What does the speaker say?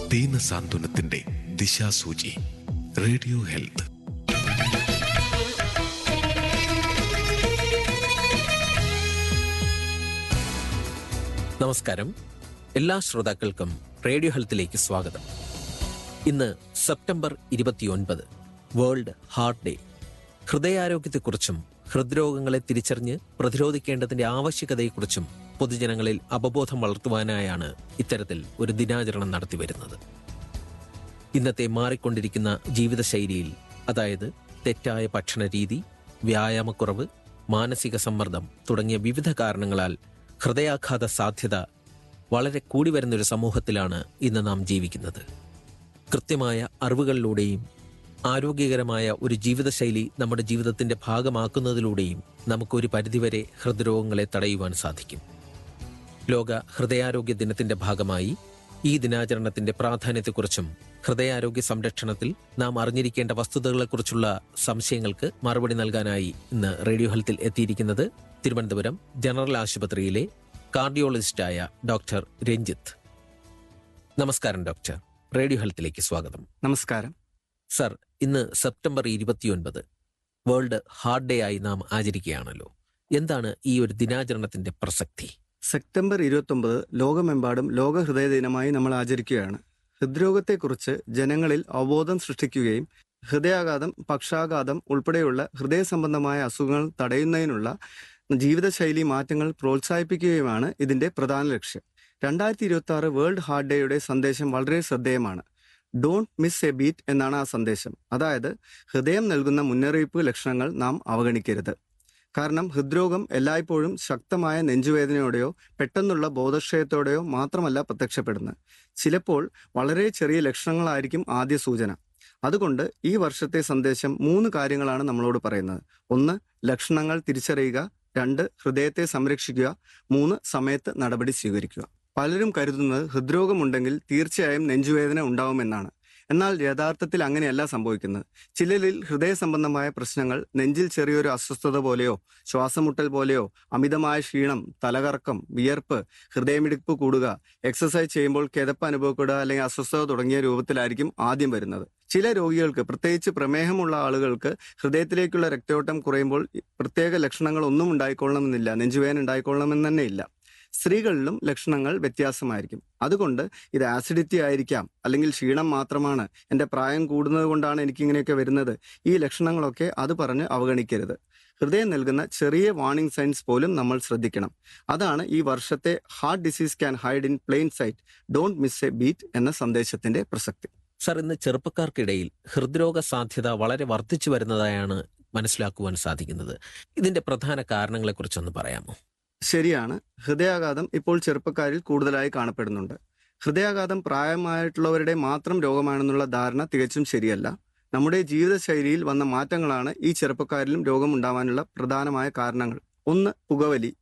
ദീന സാന്ത്വനത്തിന്റെ ദിശാസൂചി radio health നമസ്കാരം എല്ലാ ശ്രോതാക്കൾക്കും റേഡിയോ ഹെൽത്തിലേക്ക് സ്വാഗതം ഇന്ന് സെപ്റ്റംബർ ഇരുപത്തിയൊൻപത് വേൾഡ് ഹാർട്ട് ഡേ ഹൃദയാരോഗ്യത്തെക്കുറിച്ചും ഹൃദ്രോഗങ്ങളെ തിരിച്ചറിഞ്ഞ് പ്രതിരോധിക്കേണ്ടതിന്റെ ആവശ്യകതയെക്കുറിച്ചും പൊതുജനങ്ങളിൽ അവബോധം വളർത്തുവാനായാണ് ഇത്തരത്തിൽ ഒരു ദിനാചരണം നടത്തിവരുന്നത് ഇന്നത്തെ മാറിക്കൊണ്ടിരിക്കുന്ന ജീവിതശൈലിയിൽ അതായത് തെറ്റായ ഭക്ഷണ രീതി വ്യായാമക്കുറവ് മാനസിക സമ്മർദ്ദം തുടങ്ങിയ വിവിധ കാരണങ്ങളാൽ ഹൃദയാഘാത സാധ്യത വളരെ കൂടി വരുന്നൊരു സമൂഹത്തിലാണ് ഇന്ന് നാം ജീവിക്കുന്നത് കൃത്യമായ അറിവുകളിലൂടെയും ആരോഗ്യകരമായ ഒരു ജീവിതശൈലി നമ്മുടെ ജീവിതത്തിന്റെ ഭാഗമാക്കുന്നതിലൂടെയും നമുക്കൊരു പരിധിവരെ ഹൃദ്രോഗങ്ങളെ തടയുവാൻ സാധിക്കും ലോക ഹൃദയാരോഗ്യ ദിനത്തിന്റെ ഭാഗമായി ഈ ദിനാചരണത്തിന്റെ പ്രാധാന്യത്തെക്കുറിച്ചും ഹൃദയാരോഗ്യ സംരക്ഷണത്തിൽ നാം അറിഞ്ഞിരിക്കേണ്ട വസ്തുതകളെക്കുറിച്ചുള്ള സംശയങ്ങൾക്ക് മറുപടി നൽകാനായി ഇന്ന് റേഡിയോ ഹെൽത്തിൽ എത്തിയിരിക്കുന്നത് തിരുവനന്തപുരം ജനറൽ ആശുപത്രിയിലെ കാർഡിയോളജിസ്റ്റായ ഡോക്ടർ രഞ്ജിത്ത് നമസ്കാരം ഡോക്ടർ റേഡിയോ ഹെൽത്തിലേക്ക് സ്വാഗതം നമസ്കാരം സർ ഇന്ന് സെപ്റ്റംബർ ഇരുപത്തിയൊൻപത് വേൾഡ് ഹാർട്ട് ഡേ ആയി നാം ആചരിക്കുകയാണല്ലോ എന്താണ് ഈ ഒരു ദിനാചരണത്തിന്റെ പ്രസക്തി സെപ്റ്റംബർ ഇരുപത്തൊമ്പത് ലോകമെമ്പാടും ലോക ഹൃദയ ദിനമായി നമ്മൾ ആചരിക്കുകയാണ് ഹൃദ്രോഗത്തെക്കുറിച്ച് ജനങ്ങളിൽ അവബോധം സൃഷ്ടിക്കുകയും ഹൃദയാഘാതം പക്ഷാഘാതം ഉൾപ്പെടെയുള്ള ഹൃദയ സംബന്ധമായ അസുഖങ്ങൾ തടയുന്നതിനുള്ള ജീവിതശൈലി മാറ്റങ്ങൾ പ്രോത്സാഹിപ്പിക്കുകയുമാണ് ഇതിന്റെ പ്രധാന ലക്ഷ്യം രണ്ടായിരത്തി ഇരുപത്തി ആറ് വേൾഡ് ഹാർട്ട് ഡേയുടെ സന്ദേശം വളരെ ശ്രദ്ധേയമാണ് ഡോണ്ട് മിസ് എ ബീറ്റ് എന്നാണ് ആ സന്ദേശം അതായത് ഹൃദയം നൽകുന്ന മുന്നറിയിപ്പ് ലക്ഷണങ്ങൾ നാം അവഗണിക്കരുത് കാരണം ഹൃദ്രോഗം എല്ലായ്പ്പോഴും ശക്തമായ നെഞ്ചുവേദനയോടെയോ പെട്ടെന്നുള്ള ബോധക്ഷയത്തോടെയോ മാത്രമല്ല പ്രത്യക്ഷപ്പെടുന്നത് ചിലപ്പോൾ വളരെ ചെറിയ ലക്ഷണങ്ങളായിരിക്കും ആദ്യ സൂചന അതുകൊണ്ട് ഈ വർഷത്തെ സന്ദേശം മൂന്ന് കാര്യങ്ങളാണ് നമ്മളോട് പറയുന്നത് ഒന്ന് ലക്ഷണങ്ങൾ തിരിച്ചറിയുക രണ്ട് ഹൃദയത്തെ സംരക്ഷിക്കുക മൂന്ന് സമയത്ത് നടപടി സ്വീകരിക്കുക പലരും കരുതുന്നത് ഹൃദ്രോഗമുണ്ടെങ്കിൽ തീർച്ചയായും നെഞ്ചുവേദന ഉണ്ടാവുമെന്നാണ് എന്നാൽ യഥാർത്ഥത്തിൽ അങ്ങനെയല്ല സംഭവിക്കുന്നത് ചിലരിൽ ഹൃദയ സംബന്ധമായ പ്രശ്നങ്ങൾ നെഞ്ചിൽ ചെറിയൊരു അസ്വസ്ഥത പോലെയോ ശ്വാസമുട്ടൽ പോലെയോ അമിതമായ ക്ഷീണം തലകറക്കം വിയർപ്പ് ഹൃദയമിടിപ്പ് കൂടുക എക്സസൈസ് ചെയ്യുമ്പോൾ കിതപ്പ് അനുഭവപ്പെടുക അല്ലെങ്കിൽ അസ്വസ്ഥത തുടങ്ങിയ രൂപത്തിലായിരിക്കും ആദ്യം വരുന്നത് ചില രോഗികൾക്ക് പ്രത്യേകിച്ച് പ്രമേഹമുള്ള ആളുകൾക്ക് ഹൃദയത്തിലേക്കുള്ള രക്തയോട്ടം കുറയുമ്പോൾ പ്രത്യേക ലക്ഷണങ്ങൾ ഒന്നും ഉണ്ടായിക്കൊള്ളണമെന്നില്ല നെഞ്ചുവേദന ഉണ്ടായിക്കൊള്ളണമെന്ന് തന്നെ ഇല്ല സ്ത്രീകളിലും ലക്ഷണങ്ങൾ വ്യത്യാസമായിരിക്കും അതുകൊണ്ട് ഇത് ആസിഡിറ്റി ആയിരിക്കാം അല്ലെങ്കിൽ ക്ഷീണം മാത്രമാണ് എൻ്റെ പ്രായം കൂടുന്നത് കൊണ്ടാണ് എനിക്കിങ്ങനെയൊക്കെ വരുന്നത് ഈ ലക്ഷണങ്ങളൊക്കെ അത് പറഞ്ഞ് അവഗണിക്കരുത് ഹൃദയം നൽകുന്ന ചെറിയ വാർണിംഗ് സൈൻസ് പോലും നമ്മൾ ശ്രദ്ധിക്കണം അതാണ് ഈ വർഷത്തെ heart disease can hide in plain sight don't miss a beat എന്ന സന്ദേശത്തിന്റെ പ്രസക്തി സർ ഇന്ന് ചെറുപ്പക്കാർക്കിടയിൽ ഹൃദ്രോഗ സാധ്യത വളരെ വർദ്ധിച്ചു വരുന്നതായാണ് മനസ്സിലാക്കുവാൻ സാധിക്കുന്നത് ഇതിന്റെ പ്രധാന കാരണങ്ങളെക്കുറിച്ചൊന്ന് പറയാമോ ശരിയാണ് ഹൃദയാഘാതം ഇപ്പോൾ ചെറുപ്പക്കാരിൽ കൂടുതലായി കാണപ്പെടുന്നുണ്ട് ഹൃദയാഘാതം പ്രായമായിട്ടുള്ളവരുടെ മാത്രം രോഗമാണെന്നുള്ള ധാരണ തികച്ചും ശരിയല്ല നമ്മുടെ ജീവിതശൈലിയിൽ വന്ന മാറ്റങ്ങളാണ് ഈ ചെറുപ്പക്കാരിലും രോഗമുണ്ടാവാനുള്ള പ്രധാനമായ കാരണങ്ങൾ ഒന്ന് പുകവലി